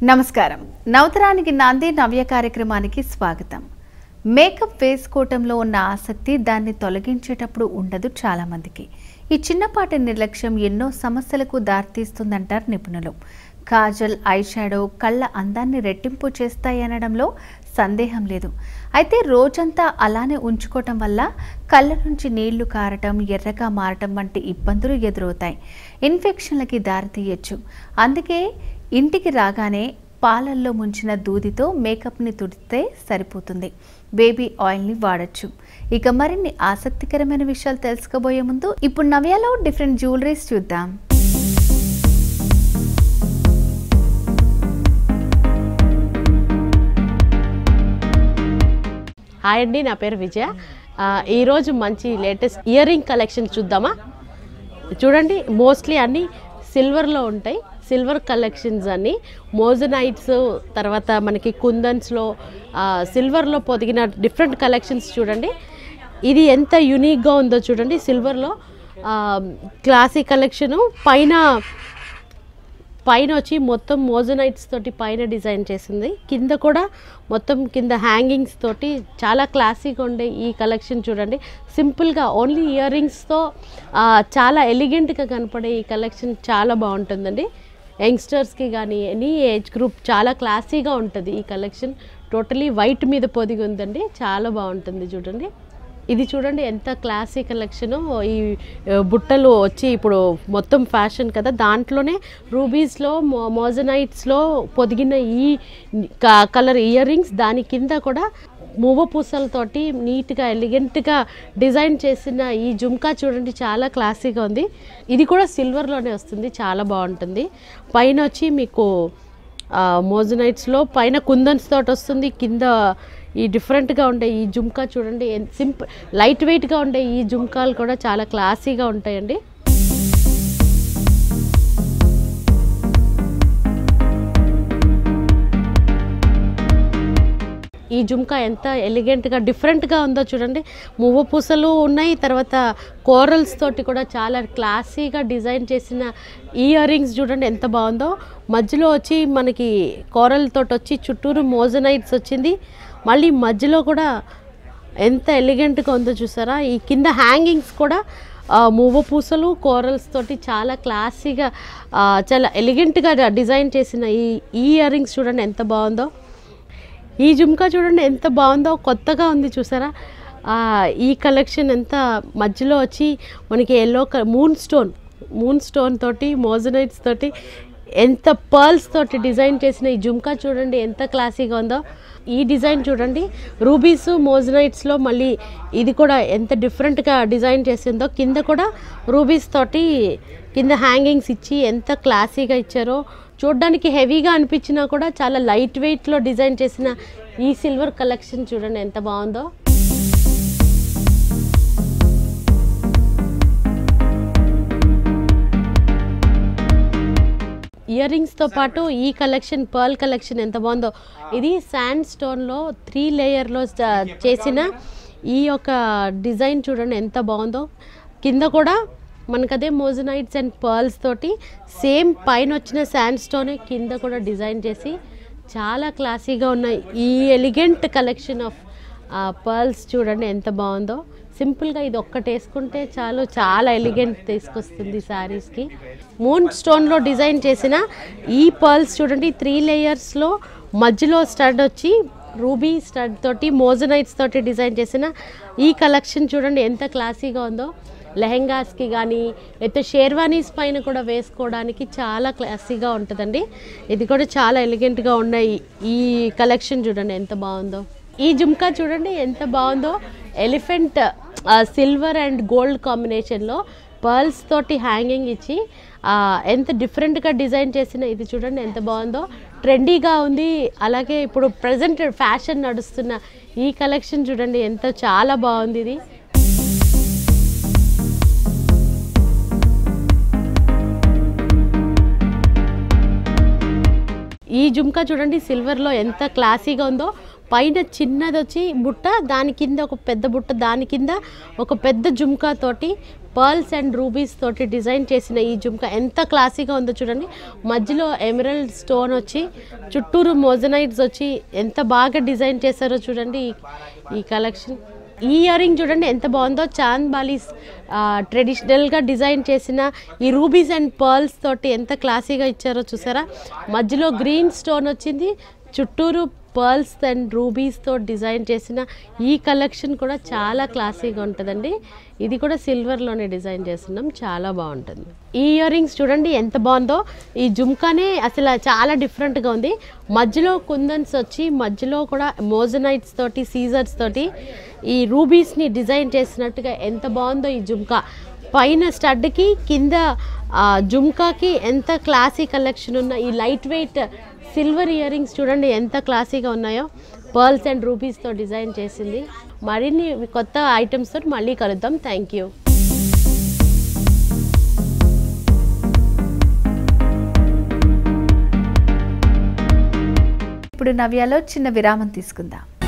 నమస్కారం నవతరానికి నాంది నవ్య కార్యక్రమానికి స్వాగతం మేకప్ వేసుకోవటంలో ఉన్న ఆసక్తి దాన్ని తొలగించేటప్పుడు ఉండదు చాలా మందికి ఈ చిన్నపాటి నిర్లక్ష్యం ఎన్నో సమస్యలకు దారితీస్తుందంటారు నిపుణులు కాజల్ ఐషాడో కళ్ళ అందాన్ని రెట్టింపు చేస్తాయనడంలో సందేహం లేదు అయితే రోజంతా అలానే ఉంచుకోవటం వల్ల కళ్ళ నుంచి నీళ్లు కారటం ఎర్రగా మారటం వంటి ఇబ్బందులు ఎదురవుతాయి ఇన్ఫెక్షన్లకి దారితీయచ్చు అందుకే ఇంటికి రాగానే పాలల్లో ముంచిన దూదితో మేకప్ని తుడితే సరిపోతుంది బేబీ ఆయిల్ని వాడచ్చు ఇక మరిన్ని ఆసక్తికరమైన విషయాలు తెలుసుకోబోయే ముందు ఇప్పుడు నవ్యాలో డిఫరెంట్ జ్యువెలరీస్ చూద్దాం హాయ్ అండి నా పేరు విజయ ఆ, ఈరోజు మంచి లేటెస్ట్ ఇయర్ రింగ్ కలెక్షన్ చూద్దామా చూడండి మోస్ట్లీ అన్నీ సిల్వర్లో ఉంటాయి సిల్వర్ కలెక్షన్స్ అన్నీ మోజనైట్స్ తర్వాత మనకి కుందన్స్లో సిల్వర్లో పొదిగిన డిఫరెంట్ కలెక్షన్స్ చూడండి ఇది ఎంత యునిక్గా ఉందో చూడండి సిల్వర్లో క్లాసిక్ కలెక్షను పైన పైన వచ్చి మొత్తం మోజనైట్స్ తోటి పైన డిజైన్ చేసింది కింద కూడా మొత్తం కింద హ్యాంగింగ్స్ తోటి చాలా క్లాసీగా ఉండే ఈ కలెక్షన్ చూడండి సింపుల్గా ఓన్లీ ఇయర్ రింగ్స్తో చాలా ఎలిగెంట్గా కనపడే ఈ కలెక్షన్ చాలా బాగుంటుందండి యంగ్స్టర్స్కి కానీ ఎనీ ఏజ్ గ్రూప్ చాలా క్లాసీగా ఉంటుంది ఈ కలెక్షన్ టోటలీ వైట్ మీద పొదిగి ఉందండి చాలా బాగుంటుంది చూడండి ఇది చూడండి ఎంత క్లాసిక్ కలెక్షన్ ఈ ఆ, బుట్టలు వచ్చి ఇప్పుడు మొత్తం ఫ్యాషన్ కదా దాంట్లోనే రూబీస్లో మో మోజనైట్స్లో పొదిగిన ఈ క- కలర్ ఇయర్ రింగ్స్ దాని కింద కూడా మూవ పూసలతోటి నీట్గా ఎలిగెంట్గా డిజైన్ చేసిన ఈ జుమ్కా చూడండి చాలా క్లాసీగా ఉంది ఇది కూడా సిల్వర్లోనే వస్తుంది చాలా బాగుంటుంది పైన వచ్చి మీకు మోజనైట్స్లో పైన కుందన్స్ తోటి వస్తుంది కింద ఈ డిఫరెంట్గా ఉండే ఈ జుమ్కా చూడండి సింపుల్ లైట్ వెయిట్గా ఉండే ఈ జుమ్కాలు కూడా చాలా క్లాసీగా ఉంటాయండి ఈ జుమ్కా ఎంత ఎలిగెంట్గా డిఫరెంట్గా ఉందో చూడండి మువ్వ పూసలు ఉన్నాయి తర్వాత కోరల్స్ తోటి కూడా చాలా క్లాసీగా డిజైన్ చేసిన ఇయర్ రింగ్స్ చూడండి ఎంత బాగుందో మధ్యలో వచ్చి మనకి కోరల్ తోటి వచ్చి చుట్టూరు మోజనైట్స్ వచ్చింది మళ్ళీ మధ్యలో కూడా ఎంత ఎలిగెంట్గా ఉందో చూసారా ఈ కింద హ్యాంగింగ్స్ కూడా ఆ, మువ్వ పూసలు కోరల్స్ తోటి చాలా క్లాసీగా ఆ, చాలా ఎలిగెంట్గా డిజైన్ చేసిన ఈ ఈ ఇయర్ రింగ్స్ చూడండి ఎంత బాగుందో ఈ జుమ్కా చూడండి ఎంత బాగుందో కొత్తగా ఉంది చూసారా ఆ, ఈ కలెక్షన్ ఎంత మధ్యలో వచ్చి మనకి yellow moon stone moon stone తోటి మోజనైట్స్ తోటి ఎంత పర్ల్స్ తోటి డిజైన్ చేసిన ఈ జుమ్కా చూడండి ఎంత క్లాసీగా ఉందో ఈ డిజైన్ చూడండి రూబీస్ మోజనైట్స్లో మళ్ళీ ఇది కూడా ఎంత డిఫరెంట్గా డిజైన్ చేసిందో కింద కూడా రూబీస్ తోటి కింద హ్యాంగింగ్స్ ఇచ్చి ఎంత క్లాసీగా ఇచ్చారో చూడడానికి హెవీగా అనిపించినా కూడా చాలా లైట్ వెయిట్లో డిజైన్ చేసిన ఈ సిల్వర్ కలెక్షన్ చూడండి ఎంత బాగుందో ఇయర్ రింగ్స్తో పాటు ఈ కలెక్షన్ పర్ల్ కలెక్షన్ ఎంత బాగుందో ఇది శాండ్ స్టోన్లో త్రీ లేయర్లో చేసిన ఈ యొక్క డిజైన్ చూడండి ఎంత బాగుందో కింద కూడా మనకు అదే మోజనైట్స్ అండ్ పర్ల్స్ తోటి సేమ్ పైన వచ్చిన శాండ్ స్టోనే కింద కూడా డిజైన్ చేసి చాలా క్లాసీగా ఉన్నాయి ఈ ఎలిగెంట్ కలెక్షన్ ఆఫ్ పర్ల్స్ చూడండి ఎంత బాగుందో సింపుల్గా ఇది ఒక్కటి వేసుకుంటే చాలు చాలా ఎలిగెంట్ తీసుకొస్తుంది శారీస్కి మూన్ స్టోన్లో డిజైన్ చేసిన ఈ పర్ల్స్ చూడండి త్రీ లేయర్స్లో మధ్యలో స్టడ్ వచ్చి రూబీ స్టడ్ తోటి మోజనైట్స్ తోటి డిజైన్ చేసిన ఈ కలెక్షన్ చూడండి ఎంత క్లాసీగా ఉందో లెహెంగాస్కి కానీ లేకపోతే షేర్వానీస్ పైన కూడా వేసుకోవడానికి చాలా క్లాసీగా ఉంటుందండి ఇది కూడా చాలా ఎలిగెంట్గా ఉన్నాయి ఈ కలెక్షన్ చూడండి ఎంత బాగుందో ఈ జుమ్కా చూడండి ఎంత బాగుందో ఎలిఫెంట్ సిల్వర్ అండ్ గోల్డ్ కాంబినేషన్లో పర్ల్స్ తోటి హ్యాంగింగ్ ఇచ్చి ఆ, ఎంత డిఫరెంట్గా డిజైన్ చేసిన ఇది చూడండి ఎంత బాగుందో ట్రెండీగా ఉంది అలాగే ఇప్పుడు ప్రజెంట్ ఫ్యాషన్ నడుస్తున్న ఈ కలెక్షన్ చూడండి ఎంత చాలా బాగుంది ఇది ఈ జుమ్కా చూడండి సిల్వర్లో ఎంత క్లాసీగా ఉందో పైన చిన్నది వచ్చి బుట్ట దాని కింద ఒక పెద్ద బుట్ట దాని కింద ఒక పెద్ద జుమ్కా తోటి పర్ల్స్ అండ్ రూబీస్ తోటి డిజైన్ చేసిన ఈ జుమ్కా ఎంత క్లాసీగా ఉందో చూడండి మధ్యలో ఎమరల్డ్ స్టోన్ వచ్చి చుట్టూరు మోజనైట్స్ వచ్చి ఎంత బాగా డిజైన్ చేశారో చూడండి ఈ- ఈ కలెక్షన్ ఈ ఇయర్ రింగ్ చూడండి ఎంత బాగుందో చాంద్ బాలీస్ ట్రెడిషనల్గా డిజైన్ చేసిన ఈ రూబీస్ అండ్ పర్ల్స్ తోటి ఎంత క్లాసీగా ఇచ్చారో చూసారా మధ్యలో గ్రీన్ స్టోన్ వచ్చింది చుట్టూరు పర్ల్స్ అండ్ రూబీస్తో డిజైన్ చేసిన ఈ కలెక్షన్ కూడా చాలా క్లాసీగా ఉంటుందండి ఇది కూడా సిల్వర్లోనే డిజైన్ చేస్తున్నాం చాలా బాగుంటుంది ఈ ఇయర్ రింగ్స్ చూడండి ఎంత బాగుందో ఈ జుమ్కానే అసలు చాలా డిఫరెంట్గా ఉంది మధ్యలో కుందన్స్ వచ్చి మధ్యలో కూడా మోజనైట్స్ తోటి సీజర్స్ తోటి ఈ రూబీస్ని డిజైన్ చేసినట్టుగా ఎంత బాగుందో ఈ జుమ్కా పైన స్టడ్కి కింద ఆ, జుమ్కాకి ఎంత క్లాసీ కలెక్షన్ ఉన్న ఈ light weight silver ear rings చూడండి ఎంత క్లాసీగా ఉన్నాయో పర్ల్స్ అండ్ రూపీస్తో డిజైన్ చేసింది మరిన్ని కొత్త ఐటమ్స్ తోటి మళ్ళీ కలుద్దాం థ్యాంక్ యూ ఇప్పుడు నవ్యాలో చిన్న విరామం తీసుకుందాం